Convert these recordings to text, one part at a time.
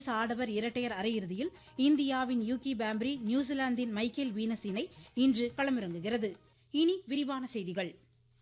ஆடவர் இரட்டையர் அரையிறுதியில் இந்தியாவின் யூகி பாம்ப்ரி நியூசிலாந்தின் மைக்கேல் வீனஸ் இணை இன்று களமிறங்குகிறது இனி விரிவான செய்திகள்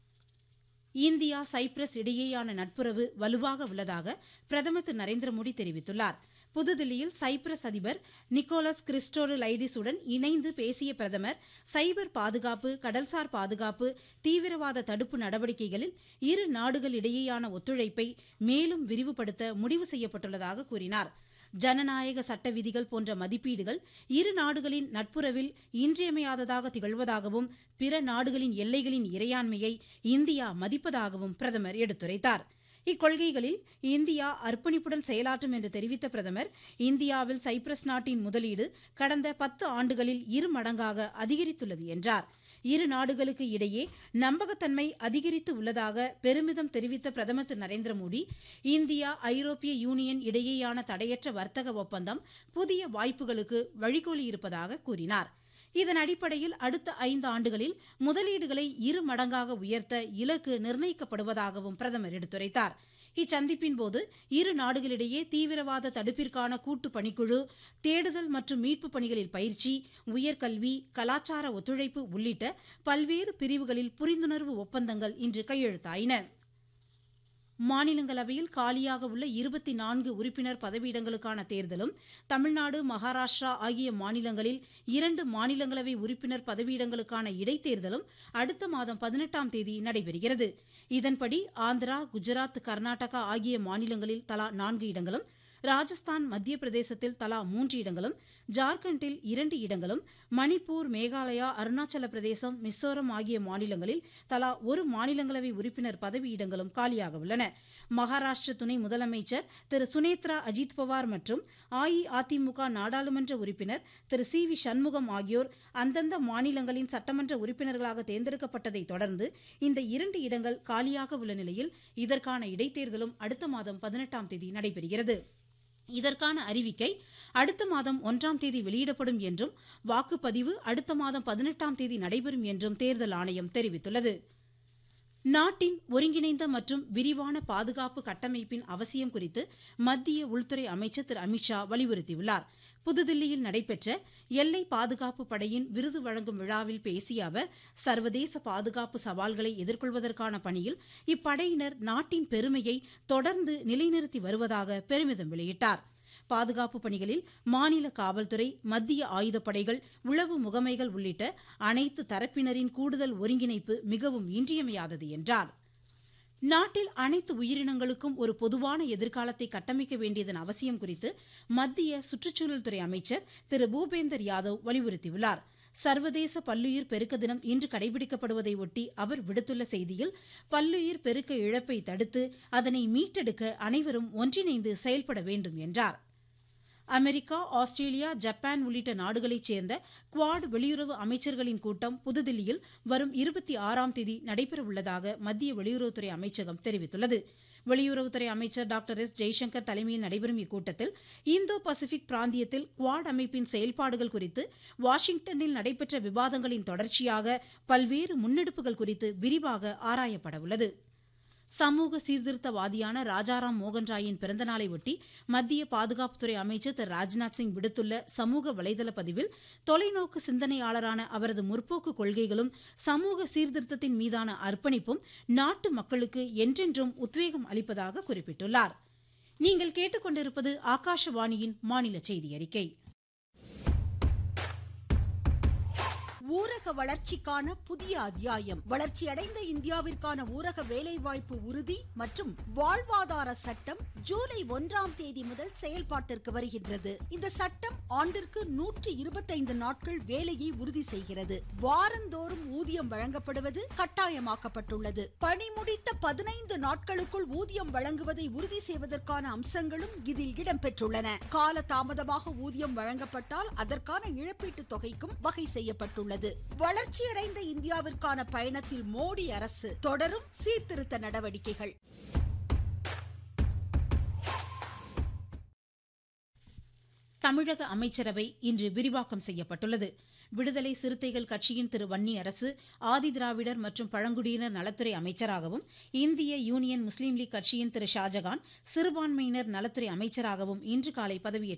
இந்தியா சைப்ரஸ் இடையேயான நட்புறவு வலுவாக உள்ளதாக பிரதமர் திரு நரேந்திர மோடி தெரிவித்துள்ளார் புதுதில்லியில் சைப்ரஸ் அதிபர் நிக்கோலஸ் கிறிஸ்டோரு லைடிஸுடன் இணைந்து பேசிய பிரதமர் சைபர் பாதுகாப்பு கடல்சார் பாதுகாப்பு தீவிரவாத தடுப்பு நடவடிக்கைகளில் இரு நாடுகளிடையேயான ஒத்துழைப்பை மேலும் விரிவுபடுத்த முடிவு செய்யப்பட்டுள்ளதாக கூறினார் ஜனநாயக சட்ட விதிகள் போன்ற மதிப்பீடுகள் இரு நாடுகளின் நட்புறவில் இன்றியமையாததாக திகழ்வதாகவும் பிற நாடுகளின் எல்லைகளின் இறையாண்மையை இந்தியா மதிப்பதாகவும் பிரதமர் எடுத்துரைத்தார் இக்கொள்கைகளில் இந்தியா அர்ப்பணிப்புடன் செயலாற்றும் என்று தெரிவித்த பிரதமர் இந்தியாவில் சைப்ரஸ் நாட்டின் முதலீடு கடந்த பத்து ஆண்டுகளில் இரு மடங்காக அதிகரித்துள்ளது என்றார் இரு நாடுகளுக்கு இடையே நம்பகத்தன்மை அதிகரித்து உள்ளதாக பெருமிதம் தெரிவித்த பிரதமர் திரு நரேந்திர மோடி இந்தியா ஐரோப்பிய யூனியன் இடையேயான தடையற்ற வர்த்தக ஒப்பந்தம் புதிய வாய்ப்புகளுக்கு வழிகோலியிருப்பதாக கூறினார் இதன் அடிப்படையில் அடுத்த ஐந்து ஆண்டுகளில் முதலீடுகளை இரு மடங்காக உயர்த்த இலக்கு நிர்ணயிக்கப்படுவதாகவும் பிரதமர் எடுத்துரைத்தார் இச்சந்திப்பின்போது இரு நாடுகளிடையே தீவிரவாத தடுப்பிற்கான கூட்டு பணிக்குழு தேடுதல் மற்றும் மீட்புப் பணிகளில் பயிற்சி உயர்கல்வி கலாச்சார ஒத்துழைப்பு உள்ளிட்ட பல்வேறு பிரிவுகளில் புரிந்துணர்வு ஒப்பந்தங்கள் இன்று கையெழுத்தாயின மாநிலங்களவையில் காலியாக உள்ள இருபத்தி நான்கு உறுப்பினர் பதவியிடங்களுக்கான தேர்தலும் தமிழ்நாடு மகாராஷ்டிரா ஆகிய மாநிலங்களில் இரண்டு மாநிலங்களவை உறுப்பினர் பதவியிடங்களுக்கான இடைத்தேர்தலும் அடுத்த மாதம் பதினெட்டாம் தேதி நடைபெறுகிறது இதன்படி ஆந்திரா குஜராத் கர்நாடகா ஆகிய மாநிலங்களில் தலா நான்கு இடங்களும் ராஜஸ்தான் மத்திய பிரதேசத்தில் தலா மூன்று இடங்களும் ஜார்க்கண்டில் இரண்டு இடங்களும் மணிப்பூர் மேகாலயா அருணாச்சல பிரதேசம் மிசோரம் ஆகிய மாநிலங்களில் தலா ஒரு மாநிலங்களவை உறுப்பினர் பதவியிடங்களும் காலியாக உள்ளன மகாராஷ்டிர துணை முதலமைச்சர் திரு சுனேத்ரா அஜித் பவார் மற்றும் அஇஅதிமுக நாடாளுமன்ற உறுப்பினர் திரு சி வி சண்முகம் ஆகியோர் அந்தந்த மாநிலங்களின் சட்டமன்ற உறுப்பினர்களாக தேர்ந்தெடுக்கப்பட்டதை தொடர்ந்து இந்த இரண்டு இடங்கள் காலியாக உள்ள நிலையில் இதற்கான இடைத்தேர்தலும் அடுத்த மாதம் பதினெட்டாம் தேதி நடைபெறுகிறது இதற்கான அறிவிக்கை அடுத்த மாதம் ஒன்றாம் தேதி வெளியிடப்படும் என்றும் வாக்குப்பதிவு அடுத்த மாதம் பதினெட்டாம் தேதி நடைபெறும் என்றும் தேர்தல் ஆணையம் தெரிவித்துள்ளது நாட்டின் ஒருங்கிணைந்த மற்றும் விரிவான பாதுகாப்பு கட்டமைப்பின் அவசியம் குறித்து மத்திய உள்துறை அமைச்சர் திரு அமித்ஷா வலியுறுத்தியுள்ளார் புதுதில்லியில் நடைபெற்ற எல்லை பாதுகாப்பு படையின் விருது வழங்கும் விழாவில் பேசிய அவர் சர்வதேச பாதுகாப்பு சவால்களை எதிர்கொள்வதற்கான பணியில் இப்படையினர் நாட்டின் பெருமையை தொடர்ந்து நிலைநிறுத்தி வருவதாக பெருமிதம் வெளியிட்டார் பாதுகாப்பு பணிகளில் மாநில காவல்துறை மத்திய ஆயுதப்படைகள் உளவு முகமைகள் உள்ளிட்ட அனைத்து தரப்பினரின் கூடுதல் ஒருங்கிணைப்பு மிகவும் இன்றியமையாதது என்றார் நாட்டில் அனைத்து உயிரினங்களுக்கும் ஒரு பொதுவான எதிர்காலத்தை கட்டமைக்க வேண்டியதன் அவசியம் குறித்து மத்திய சுற்றுச்சூழல் துறை அமைச்சர் திரு பூபேந்தர் யாதவ் வலியுறுத்தியுள்ளார் சர்வதேச பல்லுயிர் பெருக்க தினம் இன்று கடைபிடிக்கப்படுவதை ஒட்டி அவர் விடுத்துள்ள செய்தியில் பல்லுயிர் பெருக்க இழப்பை தடுத்து அதனை மீட்டெடுக்க அனைவரும் ஒன்றிணைந்து செயல்பட வேண்டும் என்றார் அமெரிக்கா ஆஸ்திரேலியா ஜப்பான் உள்ளிட்ட நாடுகளைச் சேர்ந்த குவாட் வெளியுறவு அமைச்சர்களின் கூட்டம் புதுதில்லியில் வரும் இருபத்தி ஆறாம் தேதி நடைபெறவுள்ளதாக மத்திய வெளியுறவுத்துறை அமைச்சகம் தெரிவித்துள்ளது வெளியுறவுத்துறை அமைச்சர் டாக்டர் எஸ் ஜெய்சங்கர் தலைமையில் நடைபெறும் இக்கூட்டத்தில் இந்தோ பசிபிக் பிராந்தியத்தில் குவாட் அமைப்பின் செயல்பாடுகள் குறித்து வாஷிங்டனில் நடைபெற்ற விவாதங்களின் தொடர்ச்சியாக பல்வேறு முன்னெடுப்புகள் குறித்து விரிவாக ஆராயப்பட உள்ளது சமூக சீர்திருத்தவாதியான ராஜாராம் மோகன் ராயின் பிறந்தநாளை ஒட்டி மத்திய பாதுகாப்புத்துறை அமைச்சர் திரு ராஜ்நாத் சிங் விடுத்துள்ள சமூக வலைதள பதிவில் தொலைநோக்கு சிந்தனையாளரான அவரது முற்போக்கு கொள்கைகளும் சமூக சீர்திருத்தத்தின் மீதான அர்ப்பணிப்பும் நாட்டு மக்களுக்கு என்றென்றும் உத்வேகம் அளிப்பதாக குறிப்பிட்டுள்ளார் நீங்கள் கேட்டுக்கொண்டிருப்பது ஆகாஷவாணியின் மாநில செய்தி அறிக்கை ஊரக வளர்ச்சிக்கான புதிய அத்தியாயம் வளர்ச்சியடைந்த இந்தியாவிற்கான ஊரக வேலைவாய்ப்பு உறுதி மற்றும் வாழ்வாதார சட்டம் ஜூலை ஒன்றாம் தேதி முதல் செயல்பாட்டிற்கு வருகின்றது இந்த சட்டம் ஆண்டிற்கு நூற்று இருபத்தைந்து நாட்கள் வேலையை உறுதி செய்கிறது வாரந்தோறும் ஊதியம் வழங்கப்படுவது கட்டாயமாக்கப்பட்டுள்ளது பணி முடித்த பதினைந்து நாட்களுக்குள் ஊதியம் வழங்குவதை உறுதி செய்வதற்கான அம்சங்களும் இதில் இடம்பெற்றுள்ளன கால தாமதமாக ஊதியம் வழங்கப்பட்டால் அதற்கான இழப்பீட்டு தொகைக்கும் வகை செய்யப்பட்டுள்ளது உள்ளது வளர்ச்சியடைந்த இந்தியாவிற்கான பயணத்தில் மோடி அரசு தொடரும் சீர்திருத்த நடவடிக்கைகள் தமிழக அமைச்சரவை இன்று விரிவாக்கம் செய்யப்பட்டுள்ளது விடுதலை சிறுத்தைகள் கட்சியின் திரு வன்னி அரசு ஆதிதிராவிடர் மற்றும் பழங்குடியினர் நலத்துறை அமைச்சராகவும் இந்திய யூனியன் முஸ்லீம் லீக் கட்சியின் திரு ஷாஜகான் சிறுபான்மையினர் நலத்துறை அமைச்சராகவும் இன்று காலை பதவியேற்றுக்